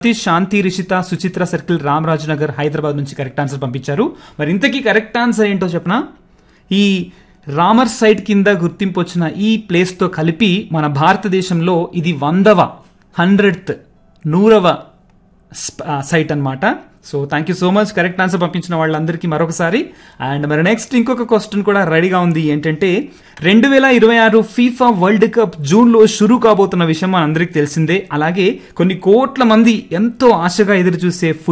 Satish Shanti Rishita Suchitra circle Ramaraju Nagar Hyderabad నుంచి correct answer పంపించారు మరి ఇంతకీ కరెక్ట్ ఆన్సర్ ఏంటో చెప్పనా ఈ రామర్ సైట్ కింద గుర్తింపు వచ్చిన ఈ ప్లేస్తో కలిపి మన భారతదేశంలో ఇది వందవ హండ్రెడ్త్ నూరవ సైట్ అన్నమాట so thank you so much correct answer పంపించిన వాళ్ళందరికీ మరొకసారి అండ్ మరి నెక్స్ట్ ఇంకొక క్వశ్చన్ కూడా రెడీగా ఉంది ఏంటంటే రెండు వేల ఇరవై ఆరు ఫీఫా వరల్డ్ కప్ జూన్లో షురూ కాబోతున్న విషయం మనందరికీ తెలిసిందే అలాగే కొన్ని కోట్ల మంది ఎంతో ఆశగా ఎదురు చూసే